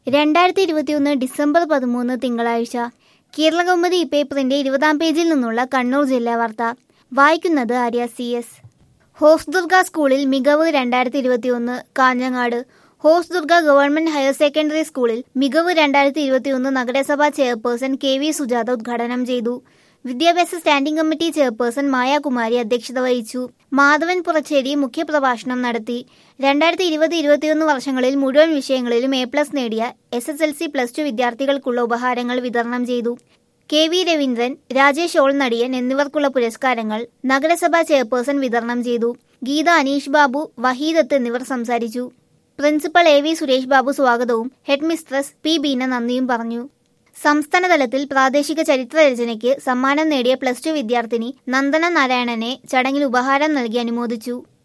രണ്ടായിരത്തി ഇരുപത്തിയൊന്ന് ഡിസംബർ പതിമൂന്ന് തിങ്കളാഴ്ച കേരളകൗമുദി പേപ്പറിന്റെ ഇരുപതാം പേജിൽ നിന്നുള്ള കണ്ണൂർ ജില്ലാ വാർത്ത വായിക്കുന്നത് Arya C S Hosdurg സ്കൂളിൽ മികവ് രണ്ടായിരത്തി ഇരുപത്തിയൊന്ന് Kanhangad Hosdurg government higher secondary സ്കൂളിൽ മികവ് രണ്ടായിരത്തി ഇരുപത്തിയൊന്ന് നഗരസഭാ ചെയർപേഴ്സൺ കെ വി സുജാത ഉദ്ഘാടനം ചെയ്തു വിദ്യാഭ്യാസ സ്റ്റാൻഡിംഗ് കമ്മിറ്റി ചെയർപേഴ്സൺ മായാകുമാരി അധ്യക്ഷത വഹിച്ചു മാധവൻ പുറച്ചേരി മുഖ്യപ്രഭാഷണം നടത്തി രണ്ടായിരത്തി ഇരുപത് ഇരുപത്തിയൊന്ന് വർഷങ്ങളിൽ മുഴുവൻ വിഷയങ്ങളിലും എ പ്ലസ് നേടിയ S S L C plus two വിദ്യാർത്ഥികൾക്കുള്ള ഉപഹാരങ്ങൾ വിതരണം ചെയ്തു കെ വി രവീന്ദ്രൻ രാജേഷ് ഓൾനടിയൻ എന്നിവർക്കുള്ള പുരസ്കാരങ്ങൾ നഗരസഭാ ചെയർപേഴ്സൺ വിതരണം ചെയ്തു ഗീത അനീഷ് ബാബു വഹീദത്ത് എന്നിവർ സംസാരിച്ചു principal A V Suresh Babu സ്വാഗതവും ഹെഡ് മിസ്ട്രസ് പി ബീന നന്ദിയും പറഞ്ഞു സംസ്ഥാനതലത്തിൽ പ്രാദേശിക ചരിത്രരചനയ്ക്ക് സമ്മാനം നേടിയ പ്ലസ് ടു വിദ്യാർത്ഥിനി നന്ദന നാരായണനെ ചടങ്ങിൽ ഉപഹാരം നൽകി അനുമോദിച്ചു